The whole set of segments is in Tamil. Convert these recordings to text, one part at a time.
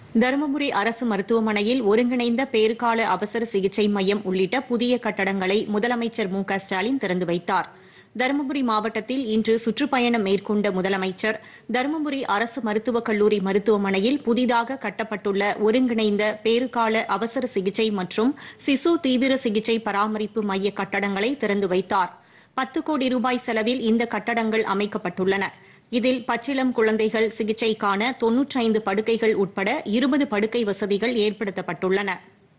தருமபுரி அரசு மருத்துவமனையில் ஒருங்கிணைந்த பேறுகால அவசர சிகிச்சை மையம் உள்ளிட்ட புதிய கட்டடங்களை முதலமைச்சர் மு க ஸ்டாலின் திறந்து வைத்தார் தருமபுரி மாவட்டத்தில் இன்று சுற்றுப்பயணம் மேற்கொண்ட முதலமைச்சர் தருமபுரி அரசு மருத்துவக் கல்லூரி மருத்துவமனையில் புதிதாக கட்டப்பட்டுள்ள ஒருங்கிணைந்த பேறுகால அவசர சிகிச்சை மற்றும் சிசு தீவிர சிகிச்சை பராமரிப்பு மைய கட்டடங்களை திறந்து வைத்தார் பத்து கோடி ரூபாய் செலவில் இந்த கட்டடங்கள் அமைக்கப்பட்டுள்ளன இதில் பச்சிளம் குழந்தைகள் சிகிச்சைக்கான தொன்னூற்றைந்து படுக்கைகள் உட்பட இருபது படுக்கை வசதிகள் ஏற்படுத்தப்பட்டுள்ளன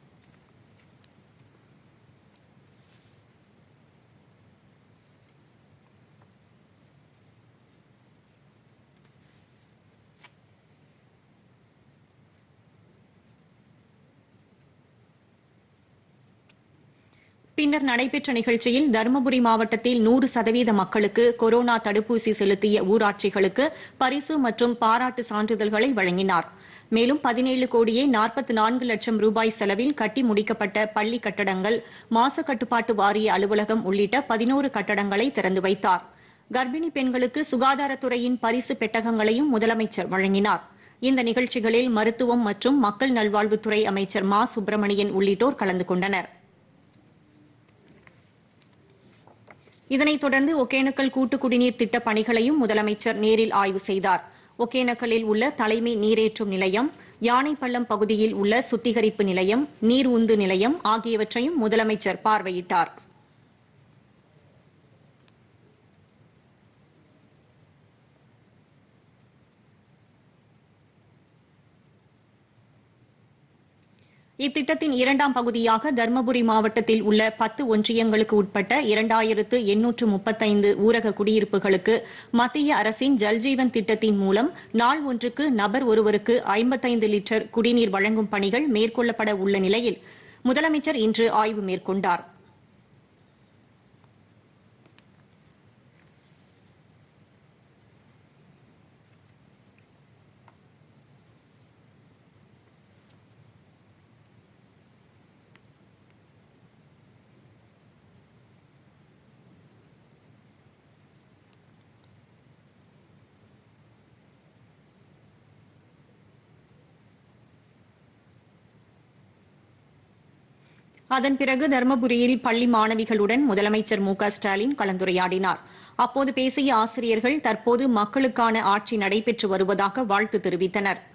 பின்னர் நடைபெற்ற நிகழ்ச்சியில் தருமபுரி மாவட்டத்தில் நூறு சதவீத மக்களுக்கு கொரோனா தடுப்பூசி செலுத்திய ஊராட்சிகளுக்கு பரிசு மற்றும் பாராட்டு சான்றிதழ்களை வழங்கினார் மேலும் பதினேழு கோடியே நாற்பத்தி நான்கு லட்சம் ரூபாய் செலவில் கட்டி முடிக்கப்பட்ட பள்ளி கட்டடங்கள் மாசு கட்டுப்பாட்டு வாரிய அலுவலகம் உள்ளிட்ட பதினோரு கட்டடங்களை திறந்து வைத்தார் கர்ப்பிணி பெண்களுக்கு சுகாதாரத்துறையின் பரிசு பெட்டகங்களையும் முதலமைச்சர் வழங்கினார் இந்த நிகழ்ச்சிகளில் மருத்துவம் மற்றும் மக்கள் நல்வாழ்வுத்துறை அமைச்சர் மா சுப்பிரமணியன் உள்ளிட்டோர் கலந்து கொண்டனா் இதனைத் தொடர்ந்து ஒகேனக்கல் கூட்டு குடிநீர் திட்ட பணிகளையும் முதலமைச்சர் நேரில் ஆய்வு செய்தார் ஒகேனக்கலில் உள்ள தலைமை நீரேற்றும் நிலையம் யானைப்பள்ளம் பகுதியில் உள்ள சுத்திகரிப்பு நிலையம் நீர் உந்து நிலையம் ஆகியவற்றையும் முதலமைச்சர் பார்வையிட்டார் இத்திட்டத்தின் இரண்டாம் பகுதியாக தருமபுரி மாவட்டத்தில் உள்ள பத்து ஒன்றியங்களுக்கு உட்பட்ட இரண்டாயிரத்து எண்ணூற்று முப்பத்தைந்து ஊரக குடியிருப்புகளுக்கு மத்திய அரசின் ஜல்ஜீவன் திட்டத்தின் மூலம் நாள் ஒன்றுக்கு நபர் ஒருவருக்கு ஐம்பத்தைந்து லிட்டர் குடிநீர் வழங்கும் பணிகள் மேற்கொள்ளப்பட உள்ள நிலையில் முதலமைச்சர் இன்று ஆய்வு மேற்கொண்டார் அதன் பிறகு தருமபுரியில் பள்ளி மாணவிகளுடன் முதலமைச்சர் மு க ஸ்டாலின் கலந்துரையாடினார் அப்போது பேசிய ஆசிரியர்கள் தற்போது மக்களுக்கான ஆட்சி நடைபெற்று வருவதாக வாழ்த்து தெரிவித்தனர்